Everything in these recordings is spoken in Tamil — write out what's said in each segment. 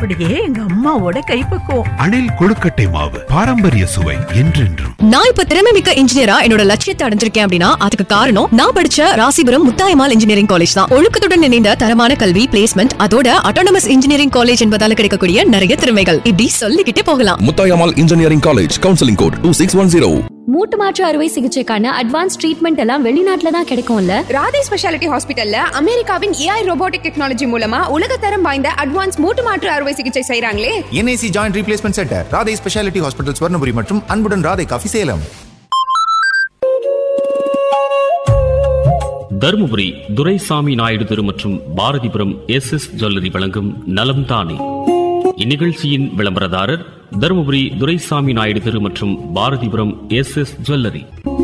அப்படியே எங்க அம்மாவோட கைப்பக்குவம் அணில் கொழுக்கட்டை மாவு பாரம்பரிய சுவை என்றென்றும் நான் இப்ப திறமை மிக்க இன்ஜினியரா என்னோட லட்சியத்தை அடைஞ்சிருக்கேன் அப்படின்னா அதுக்கு காரணம் நான் படிச்ச ராசிபுரம் முத்தாயமால் இன்ஜினியரிங் காலேஜ் தான் ஒழுக்கத்துடன் இணைந்த தரமான கல்வி பிளேஸ்மெண்ட் அதோட அட்டானமஸ் இன்ஜினியரிங் காலேஜ் என்பதால கிடைக்கக்கூடிய நிறைய திறமைகள் இப்படி சொல்லிக்கிட்டே போகலாம் Muthayammal engineering college counselling code two six one zero மூட்டு மாற்று அறுவை சிகிச்சைக்கான அட்வான்ஸ் ட்ரீட்மெண்ட் எல்லாம் வெளிநாட்டுல தான் கிடைக்கும்ல ராதே ஸ்பெஷாலிட்டி ஹாஸ்பிட்டல்ல அமெரிக்காவின் ஏஐ ரோபோட்டிக் டெக்னாலஜி மூலமா உலகத்தரம் வாய்ந்த அட்வான்ஸ் மூட்டு மாற்று அறுவை சிகிச்சை செய்றாங்களே NIC joint replacement centre Radhai speciality hospital Swarnapuri மற்றும் அன்புடன் ராதை காஃபி சேலம் தருமபுரி துரைசாமி நாயுடு தெரு மற்றும் பாரதிபுரம் எஸ் எஸ் ஜுவல்லரி வழங்கும் நலம் தானே இந்நிகழ்ச்சியின் விளம்பரதாரர் தருமபுரி துரைசாமி நாயுடு தெரு மற்றும் Bharathipuram S S jewellery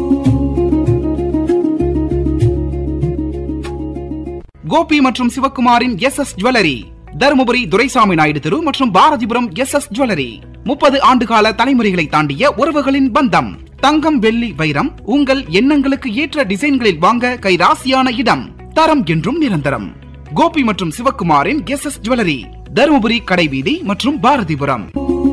Gopi மற்றும் சிவக்குமாரின் S S jewellery Dharmapuri Duraisamy Naidu தெரு மற்றும் பாரதிபுரம் எஸ் எஸ் ஜுவல்லரி முப்பது ஆண்டுகால தலைமுறைகளை தாண்டிய உறவுகளின் பந்தம் தங்கம் வெள்ளி வைரம் உங்கள் எண்ணங்களுக்கு ஏற்ற டிசைன்களில் வாங்க கைராசியான இடம் தரம் என்றும் நிரந்தரம் கோபி மற்றும் சிவக்குமாரின் எஸ் எஸ் ஜுவல்லரி தருமபுரி கடைவீதி மற்றும் பாரதிபுரம்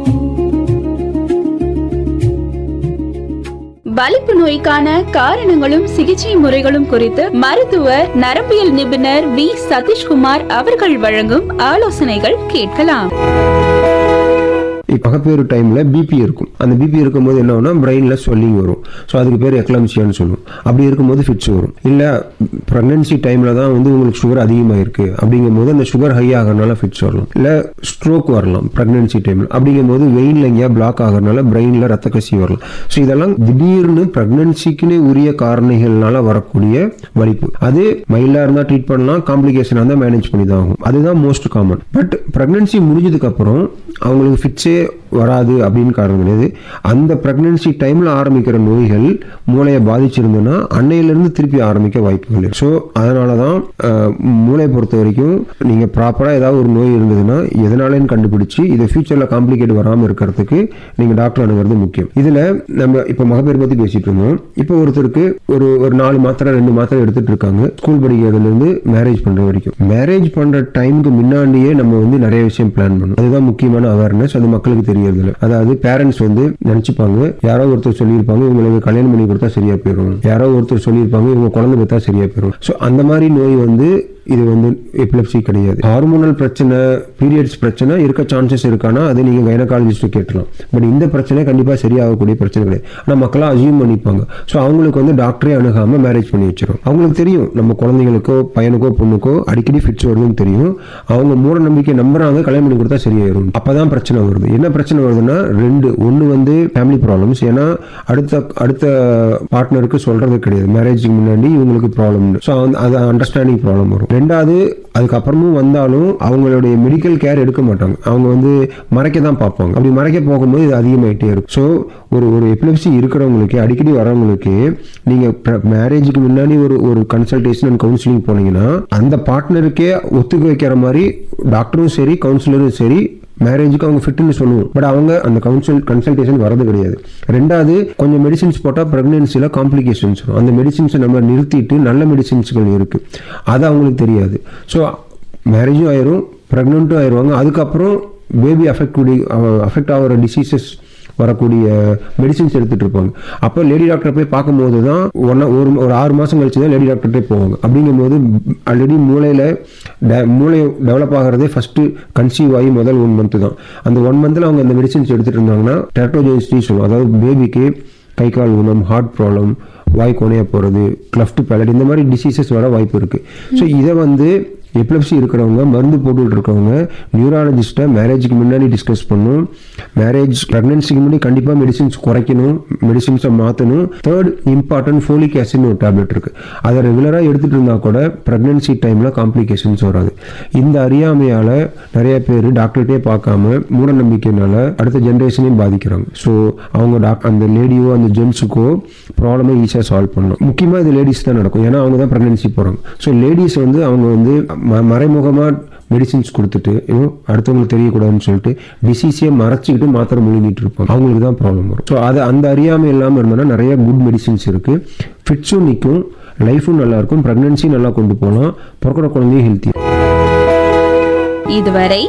வலிப்பு நோய்க்கான காரணங்களும் சிகிச்சை முறைகளும் குறித்து மருத்துவர் நரம்பியல் நிபுணர் வி சதீஷ்குமார் அவர்கள் வழங்கும் ஆலோசனைகள் கேட்கலாம் மகப்பேறு டைம்ல பிபி இருக்கும் அந்த பிபி இருக்கும்போது என்ன ஆகும்னா பிரெயின்ல ஸ்வெல்லிங் வரும் ஸோ அதுக்கு பேர் எக்லம்சியான்னு சொல்லுவோம் அப்படி இருக்கும்போது ஃபிட்ஸ் வரும் இல்ல பிரெக்னன்சி டைம்ல தான் வந்து உங்களுக்கு சுகர் அதிகமாக இருக்கு அப்படிங்கும்போது அந்த சுகர் ஹை ஆகிறனால ஃபிட்ஸ் வரலாம் இல்ல ஸ்ட்ரோக் வரலாம் பிரெக்னன்சி டைம்ல அப்படிங்கும்போது வெயின்ல எங்கேயா பிளாக் ஆகிறனால பிரெயின்ல ரத்த கசி வரலாம் ஸோ இதெல்லாம் திடீர்னு பிரெக்னன்சிக்குன்னு உரிய காரணிகள்னால வரக்கூடிய வலிப்பு அது மைல்டா இருந்தா ட்ரீட் பண்ணலாம் காம்ப்ளிகேஷன் இருந்தால் மேனேஜ் பண்ணி தான் ஆகும் அதுதான் மோஸ்ட் காமன் பட் பிரெக்னன்சி முடிஞ்சதுக்கு அப்புறம் அவங்களுக்கு ஃபிட்ஸே வராது அப்படின்னு காரணம் கிடையாது அந்த பிரெக்னன்சி டைம்ல ஆரம்பிக்கிற நோய்கள் மூளையை பாதிச்சிருந்ததுன்னா அன்னையிலிருந்து திருப்பி ஆரம்பிக்க வாய்ப்புகள் இருக்கு ஸோ அதனால தான் அஹ், மூளையை பொறுத்த வரைக்கும் நீங்க ப்ராப்பரா ஏதாவது ஒரு நோய் இருந்ததுன்னா எதனாலன்னு கண்டுபிடிச்சு இதை ஃபியூச்சர்ல காம்ப்ளிகேட் வராமல் இருக்கிறதுக்கு நீங்க டாக்டர் அணுகிறது முக்கியம் இதுல நம்ம இப்ப மகப்பேறு பத்தி பேசிட்டு இருந்தோம் இப்போ ஒருத்தருக்கு ஒரு ஒரு நாலு மாத்திரை ரெண்டு மாத்திரை எடுத்துட்டு இருக்காங்க ஸ்கூல் படிக்கிறதுல இருந்து மேரேஜ் பண்ற வரைக்கும் மேரேஜ் பண்ற டைமுக்கு முன்னாடியே நம்ம வந்து நிறைய விஷயம் பிளான் பண்ணணும் அதுதான் முக்கியமான அவேர்னஸ் அது மக்களுக்கு தெரியறது இல்லை அதாவது பேரண்ட்ஸ் வந்து நினைச்சுப்பாங்க யாரோ ஒருத்தர் சொல்லியிருப்பாங்க இவங்களுக்கு கல்யாணம் பண்ணி கொடுத்தா சரியா போயிடும் யாரோ ஒருத்தர் சொல்லியிருப்பாங்க இவங்க குழந்தை பெற்றா சரியா போயிடும் ஸோ அந்த மாதிரி நோய் வந்து இது வந்து எபிலப்சி கிடையாது ஹார்மோனல் பிரச்சனை பீரியட்ஸ் பிரச்சனை இருக்க சான்சஸ் இருக்கானா அது நீங்க கைனகாலஜிஸ்ட் கேட்டலாம் பட் இந்த பிரச்சனை கண்டிப்பா சரியாகக்கூடிய பிரச்சனை கிடையாது ஆனா மக்களாம் அசியூம் பண்ணிப்பாங்க ஸோ அவங்களுக்கு வந்து டாக்டரே அணுகாம மேரேஜ் பண்ணி வச்சிரும் அவங்களுக்கு தெரியும் நம்ம குழந்தைங்களுக்கோ பையனுக்கோ பொண்ணுக்கோ அடிக்கடி ஃபிட்ஸ் வருதுன்னு தெரியும் அவங்க மூட நம்பிக்கை நம்புறாங்க கல்யாணம் பண்ணி கொடுத்தா சரியாயிரும் அப்பதான் பிரச்சனை வருது என்ன பிரச்சனை வருதுன்னா ரெண்டு ஒன்னு வந்து ஃபேமிலி ப்ராப்ளம்ஸ் ஏன்னா அடுத்த அடுத்த பார்ட்னருக்கு சொல்றது கிடையாது மேரேஜுக்கு முன்னாடி இவங்களுக்கு ப்ராப்ளம் ஸோ அது அண்டர்ஸ்டாண்டிங் ப்ராப்ளம் வரும் ரெண்டாவது அதுக்கப்புறமும் வந்தாலும் அவங்களுடைய மெடிக்கல் கேர் எடுக்க மாட்டாங்க அவங்க வந்து மறைக்க தான் பார்ப்பாங்க அப்படி மறைக்க போகும்போது இது அதிகமாயிட்டே இருக்கும் ஸோ ஒரு ஒரு எபிலப்சி இருக்கிறவங்களுக்கு அடிக்கடி வரவங்களுக்கு நீங்க மேரேஜுக்கு முன்னாடி ஒரு ஒரு கன்சல்டேஷன் அண்ட் கவுன்சிலிங் போனீங்கன்னா அந்த பார்ட்னருக்கே ஒத்துக்க வைக்கிற மாதிரி டாக்டரும் சரி கவுன்சிலரும் சரி மேரேஜுக்கு அவங்க ஃபிட்னு சொல்லுவோம் பட் அவங்க அந்த கவுன்சில் கன்சல்டேஷன் வரது கிடையாது ரெண்டாவது கொஞ்சம் மெடிசின்ஸ் போட்டால் ப்ரெக்னென்சியில் காம்ப்ளிகேஷன்ஸ் வரும் அந்த மெடிசின்ஸை நம்ம நிறுத்திட்டு நல்ல மெடிசின்ஸ்கள் இருக்கு அது அவங்களுக்கு தெரியாது ஸோ மேரேஜும் ஆயிரும் ப்ரெக்னென்ட்டும் ஆயிடுவாங்க அதுக்கப்புறம் பேபி அஃபெக்ட் அஃபெக்ட் ஆகிற டிசீசஸ் வரக்கூடிய மெடிசின்ஸ் எடுத்துட்டு இருப்பாங்க அப்போ லேடி டாக்டர் போய் பார்க்கும்போது தான் ஒன்னா ஒரு ஒரு ஆறு மாசம் கழிச்சு தான் லேடி டாக்டர்கிட்டே போவாங்க அப்படிங்கும்போது ஆல்ரெடி மூளையில de- மூளை டெவலப் ஆகிறதே ஃபர்ஸ்ட் கன்சீவ் ஆகி முதல் ஒன் மந்த் தான் அந்த ஒன் மந்த்ல அவங்க அந்த மெடிசின்ஸ் எடுத்துட்டு இருந்தாங்கன்னா டெரட்டோஜெனிஸ்டி சொல்லுவோம் அதாவது பேபிக்கு கை கால் ஊனம் ஹார்ட் ப்ராப்ளம் வாய் கோணையா போறது கிளஃப்ட் பேலட் இந்த மாதிரி டிசீசஸ் வர வாய்ப்பு இருக்கு ஸோ இதை வந்து எப்லப்சி இருக்கிறவங்க மருந்து போட்டுட்டு இருக்கவங்க நியூராலஜிஸ்ட்டை மேரேஜுக்கு முன்னாடி டிஸ்கஸ் பண்ணும் மேரேஜ் ப்ரெக்னன்சிக்கு முன்னாடி கண்டிப்பாக மெடிசின்ஸ் குறைக்கணும் மெடிசின்ஸை மாற்றணும் தேர்ட் இம்பார்ட்டன்ட் ஃபோலிக் ஆசிட்னு ஒரு டேப்லெட் இருக்கு அதை ரெகுலராக எடுத்துட்டு இருந்தா கூட ப்ரெக்னன்சி டைமில் காம்ப்ளிகேஷன்ஸ் வராது இந்த அறியாமையால் நிறைய பேர் டாக்டர்கிட்டே பார்க்காம மூட நம்பிக்கையினால அடுத்த ஜென்ரேஷனையும் பாதிக்கிறாங்க ஸோ அவங்க doc- அந்த லேடியோ அந்த ஜென்ஸுக்கோ ப்ராப்ளமை ஈஸியாக சால்வ் பண்ணணும் முக்கியமாக இது லேடிஸ் தான் நடக்கும் ஏன்னா அவங்க தான் ப்ரெக்னன்சி போகிறாங்க ஸோ லேடிஸ் வந்து அவங்க வந்து ம- மறைமுகமா மெடிசின்ஸ் கொடுத்துட்டு you know, அடுத்தவங்களுக்கு தெரியக்கூடாதுன்னு சொல்லிட்டு டிசீஸையே மறைச்சிக்கிட்டு மாத்திரை முழுங்கிட்டு இருப்பாங்க அவங்களுக்கு தான் ப்ராப்ளம் வரும் ஸோ அது அந்த அறியாமை இல்லாமல் இருந்தோம்னா நிறைய குட் மெடிசின்ஸ் இருக்கு ஃபிட்ஸும் நிற்கும் லைஃபும் நல்லா இருக்கும் ப்ரெக்னன்சி நல்லா கொண்டு போகலாம் பிறக்கிற குழந்தையும் ஹெல்த்தி இதுவரை